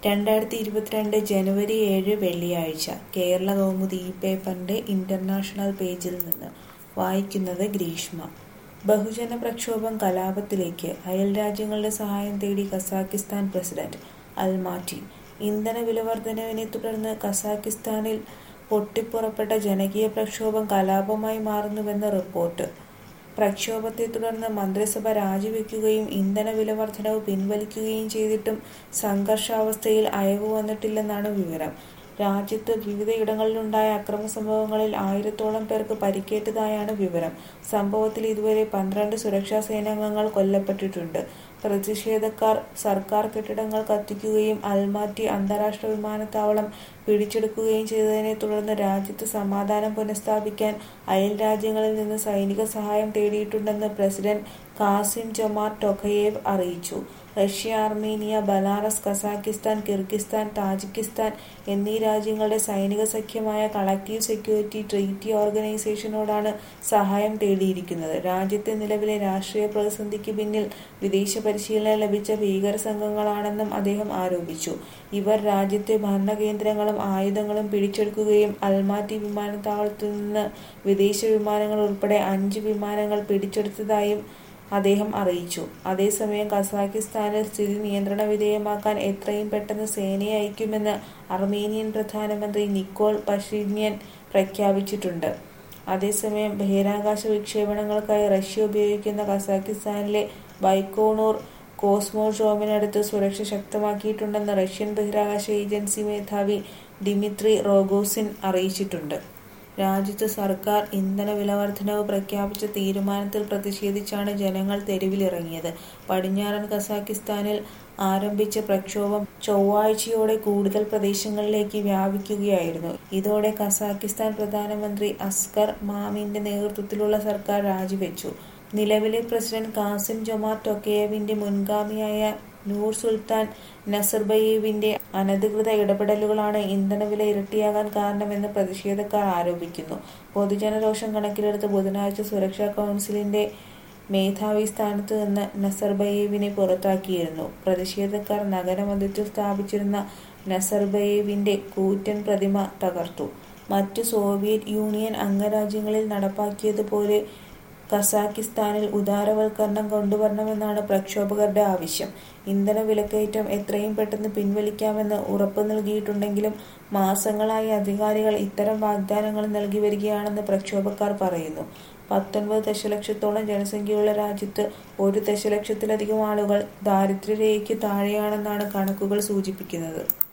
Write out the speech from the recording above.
രണ്ടായിരത്തി ഇരുപത്തിരണ്ട് ജനുവരി ഏഴ് വെള്ളിയാഴ്ച കേരള കൗമുദി ഈ പേപ്പറിന്റെ ഇന്റർനാഷണൽ പേജിൽ നിന്ന് വായിക്കുന്നത് ഗ്രീഷ്മ ബഹുജന പ്രക്ഷോഭം കലാപത്തിലേക്ക് അയൽരാജ്യങ്ങളുടെ സഹായം തേടി കസാക്കിസ്ഥാൻ പ്രസിഡന്റ് അൽമാറ്റി ഇന്ധന വിലവർധനവിനെ തുടർന്ന് കസാക്കിസ്ഥാനിൽ പൊട്ടിപ്പുറപ്പെട്ട ജനകീയ പ്രക്ഷോഭം കലാപമായി മാറുന്നുവെന്ന് റിപ്പോർട്ട് പ്രക്ഷോഭത്തെ തുടർന്ന് മന്ത്രിസഭ രാജിവെക്കുകയും ഇന്ധന വിലവർധനവ് പിൻവലിക്കുകയും ചെയ്തിട്ടും സംഘർഷാവസ്ഥയിൽ അയവ് വന്നിട്ടില്ലെന്നാണ് വിവരം രാജ്യത്ത് വിവിധയിടങ്ങളിലുണ്ടായ അക്രമ സംഭവങ്ങളിൽ ആയിരത്തോളം പേർക്ക് പരിക്കേറ്റതായാണ് വിവരം സംഭവത്തിൽ ഇതുവരെ പന്ത്രണ്ട് സുരക്ഷാ സേനാംഗങ്ങൾ കൊല്ലപ്പെട്ടിട്ടുണ്ട് പ്രതിഷേധക്കാർ സർക്കാർ കെട്ടിടങ്ങൾ കത്തിക്കുകയും അൽമാറ്റി അന്താരാഷ്ട്ര വിമാനത്താവളം പിടിച്ചെടുക്കുകയും ചെയ്തതിനെ തുടർന്ന് രാജ്യത്ത് സമാധാനം പുനഃസ്ഥാപിക്കാൻ അയൽ രാജ്യങ്ങളിൽ നിന്ന് സൈനിക സഹായം തേടിയിട്ടുണ്ടെന്ന് പ്രസിഡന്റ് കാസിം ജൊമാർ ടൊഖയേവ് അറിയിച്ചു Russia Armenia Belarus Kazakhstan Kyrgyzstan Tajikistan എന്നീ രാജ്യങ്ങളുടെ സൈനിക സഖ്യമായ കളക്റ്റീവ് സെക്യൂരിറ്റി ട്രീറ്റി ഓർഗനൈസേഷനോടാണ് സഹായം തേടിയിരിക്കുന്നത് രാജ്യത്തെ നിലവിലെ രാഷ്ട്രീയ പ്രതിസന്ധിക്ക് പിന്നിൽ വിദേശ പരിശീലനം ലഭിച്ച ഭീകര സംഘങ്ങളാണെന്നും അദ്ദേഹം ആരോപിച്ചു ഇവർ രാജ്യത്തെ ഭരണകേന്ദ്രങ്ങളും ആയുധങ്ങളും പിടിച്ചെടുക്കുകയും അൽമാറ്റി വിമാനത്താവളത്തിൽ നിന്ന് വിദേശ വിമാനങ്ങൾ ഉൾപ്പെടെ അഞ്ച് വിമാനങ്ങൾ പിടിച്ചെടുത്തതായും അദ്ദേഹം അറിയിച്ചു അതേസമയം കസാക്കിസ്ഥാനിൽ സ്ഥിതി നിയന്ത്രണ വിധേയമാക്കാൻ എത്രയും പെട്ടെന്ന് സേനയെ അയക്കുമെന്ന് അർമേനിയൻ പ്രധാനമന്ത്രി നിക്കോൾ പഷിന്യൻ പ്രഖ്യാപിച്ചിട്ടുണ്ട് അതേസമയം ബഹിരാകാശ വിക്ഷേപണങ്ങൾക്കായി റഷ്യ ഉപയോഗിക്കുന്ന കസാക്കിസ്ഥാനിലെ ബൈക്കോണൂർ കോസ്മോഡ്രോമിനടുത്ത് സുരക്ഷ ശക്തമാക്കിയിട്ടുണ്ടെന്ന് റഷ്യൻ ബഹിരാകാശ ഏജൻസി മേധാവി ഡിമിത്രി റോഗോസിൻ അറിയിച്ചിട്ടുണ്ട് രാജ്യത്ത് സർക്കാർ ഇന്ധന വിലവർധനവ് പ്രഖ്യാപിച്ച തീരുമാനത്തിൽ പ്രതിഷേധിച്ചാണ് ജനങ്ങൾ തെരുവിലിറങ്ങിയത് പടിഞ്ഞാറൻ കസാക്കിസ്ഥാനിൽ ആരംഭിച്ച പ്രക്ഷോഭം ചൊവ്വാഴ്ചയോടെ കൂടുതൽ പ്രദേശങ്ങളിലേക്ക് വ്യാപിക്കുകയായിരുന്നു ഇതോടെ കസാക്കിസ്ഥാൻ പ്രധാനമന്ത്രി അസ്കർ മാമിന്റെ നേതൃത്വത്തിലുള്ള സർക്കാർ രാജിവെച്ചു നിലവിലെ പ്രസിഡന്റ് കാസിം ജൊമാർ ടൊക്കേവിന്റെ മുൻഗാമിയായ നൂർ സുൽത്താൻ നസർബയേവിന്റെ അനധികൃത ഇടപെടലുകളാണ് ഇന്ധനവില ഇരട്ടിയാകാൻ കാരണമെന്ന് പ്രതിഷേധക്കാർ ആരോപിക്കുന്നു പൊതുജനരോഷം കണക്കിലെടുത്ത് ബുധനാഴ്ച സുരക്ഷാ കൗൺസിലിന്റെ മേധാവി സ്ഥാനത്ത് നിന്ന് നസർബയേവിനെ പുറത്താക്കിയിരുന്നു പ്രതിഷേധക്കാർ നഗരമധ്യത്തിൽ സ്ഥാപിച്ചിരുന്ന നസർബയേവിന്റെ കൂറ്റൻ പ്രതിമ തകർത്തു മറ്റു സോവിയറ്റ് യൂണിയൻ അംഗരാജ്യങ്ങളിൽ നടപ്പാക്കിയതുപോലെ കസാക്കിസ്ഥാനിൽ ഉദാരവൽക്കരണം കൊണ്ടുവരണമെന്നാണ് പ്രക്ഷോഭകരുടെ ആവശ്യം ഇന്ധന വിലക്കയറ്റം എത്രയും പെട്ടെന്ന് പിൻവലിക്കാമെന്ന് ഉറപ്പു നൽകിയിട്ടുണ്ടെങ്കിലും മാസങ്ങളായി അധികാരികൾ ഇത്തരം വാഗ്ദാനങ്ങൾ നൽകി വരികയാണെന്ന് പ്രക്ഷോഭക്കാർ പറയുന്നു പത്തൊൻപത് ദശലക്ഷത്തോളം ജനസംഖ്യയുള്ള രാജ്യത്ത് ഒരു ദശലക്ഷത്തിലധികം ആളുകൾ ദാരിദ്ര്യരേഖയ്ക്ക് താഴെയാണെന്നാണ് കണക്കുകൾ സൂചിപ്പിക്കുന്നത്